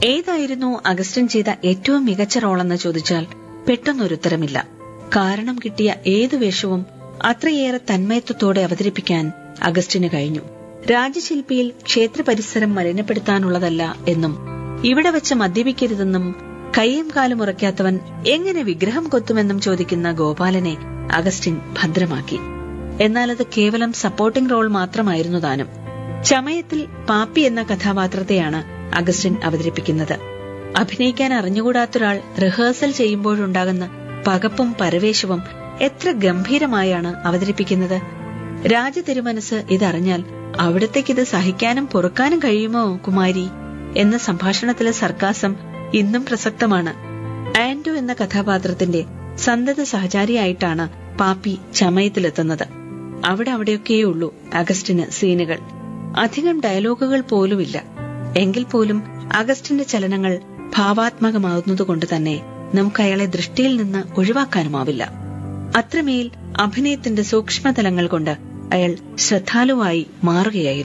ഏതായിരുന്നു അഗസ്റ്റിൻ ചെയ്ത ഏറ്റവും മികച്ച റോളെന്ന് ചോദിച്ചാൽ പെട്ടെന്നൊരുത്തരമില്ല കാരണം കിട്ടിയ ഏതു വേഷവും അത്രയേറെ തന്മയത്വത്തോടെ അവതരിപ്പിക്കാൻ അഗസ്റ്റിന് കഴിഞ്ഞു രാജശില്പിയിൽ ക്ഷേത്ര പരിസരം മലിനപ്പെടുത്താനുള്ളതല്ല എന്നും ഇവിടെ വെച്ച് മദ്യപിക്കരുതെന്നും കയ്യും കാലും ഉറയ്ക്കാത്തവൻ എങ്ങനെ വിഗ്രഹം കൊത്തുമെന്നും ചോദിക്കുന്ന ഗോപാലനെ അഗസ്റ്റിൻ ഭദ്രമാക്കി എന്നാൽ അത് കേവലം സപ്പോർട്ടിംഗ് റോൾ മാത്രമായിരുന്നു താനും ചമയത്തിൽ പാപ്പി എന്ന കഥാപാത്രത്തെയാണ് അഗസ്റ്റിൻ അവതരിപ്പിക്കുന്നത് അഭിനയിക്കാൻ അറിഞ്ഞുകൂടാത്തൊരാൾ റിഹേഴ്സൽ ചെയ്യുമ്പോഴുണ്ടാകുന്ന പകപ്പും പരവേശവും എത്ര ഗംഭീരമായാണ് അവതരിപ്പിക്കുന്നത് രാജ തിരുമനസ് ഇതറിഞ്ഞാൽ അവിടത്തേക്കിത് സഹിക്കാനും പൊറുക്കാനും കഴിയുമോ കുമാരി എന്ന സംഭാഷണത്തിലെ സർക്കാസം ഇന്നും പ്രസക്തമാണ് ആൻഡോ എന്ന കഥാപാത്രത്തിന്റെ സന്തത സഹചാരിയായിട്ടാണ് പാപ്പി ചമയത്തിലെത്തുന്നത് അവിടെ അവിടെയൊക്കെയുള്ളൂ അഗസ്റ്റിന് സീനുകൾ അധികം ഡയലോഗുകൾ പോലുമില്ല എങ്കിൽ പോലും അഗസ്റ്റിന്റെ ചലനങ്ങൾ ഭാവാത്മകമാകുന്നതുകൊണ്ട് തന്നെ നമുക്ക് അയാളെ ദൃഷ്ടിയിൽ നിന്ന് ഒഴിവാക്കാനുമാവില്ല അത്രമേൽ അഭിനയത്തിന്റെ സൂക്ഷ്മതലങ്ങൾ കൊണ്ട് അയാൾ ശ്രദ്ധാലുവായി മാറുകയായിരുന്നു